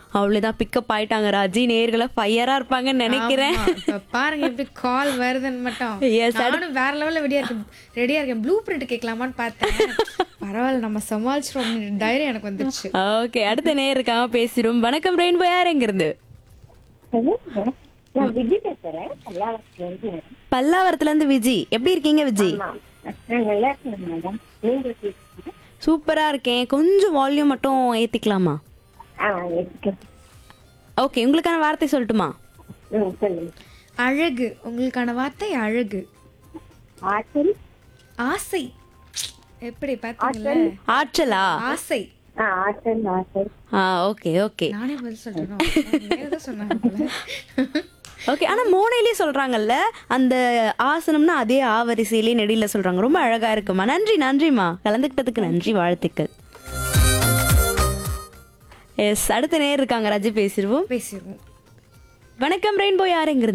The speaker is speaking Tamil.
அவ்வளவுதான் பிக்கப் ஆயிட்டாங்க ராஜி நேர்களை ஃபயரா இருப்பாங்கன்னு நினைக்கிறேன் ஆமா, இப்ப பாருங்க எப்படி கால் வருதுன்னு மட்டும் Yes, நானும் வேற லெவல்ல ரெடியா இருக்கேன் ரெடியா இருக்கேன் ப்ளூ பிரிண்ட் கேட்கலாமான்னு பார்த்தேன் பரவாயில்ல நம்ம சமாளிச்சிரும் தைரியம் எனக்கு வந்துருச்சு ஓகே அடுத்த நேர் இருக்காங்க பேசிடும் வணக்கம் ரெயின்போ யார் எங்க இருந்து ஹலோ நான் விஜய் பேசுறேன் பல்லாவரத்துல இருந்து பல்லாவரத்துல இருந்து விஜி எப்படி இருக்கீங்க விஜி நான் நல்லா இருக்கேன் மேடம் நீங்க எப்படி இருக்கீங்க? சூப்பரா இருக்கேன் கொஞ்சம் வால்யூம் மட்டும் ஏத்திக்கலாமா ஆ இருக்கேன் ஓகே உங்களுக்கான வார்த்தை சொல்லட்டுமா ம் சொல்லுங்க அழகு உங்களுக்கான வார்த்தை அழகு ஆற்றல் ஆசை எப்படி பாத்தீங்களா ஆற்றலா ஆசை ஆ ஆற்றல் ஆற்றல் ஆ ஓகே ஓகே நானே பதில் சொல்றேன் வேறதான் சொன்னாங்க போல. ஓகே ஆனா மோனையிலே சொல்றாங்கல்ல அந்த ஆசனம்னா அதே ஆவரிசையிலே நெடியில சொல்றாங்க ரொம்ப அழகா இருக்குமா நன்றி நன்றிமா கலந்துக்கிட்டதுக்கு நன்றி வாழ்த்துக்கள் எஸ் அடுத்த நேர் இருக்காங்க ரஜி பேசிடுவோம் பேசிடுவோம் வணக்கம் ரெயின்போ யாருங்கிறது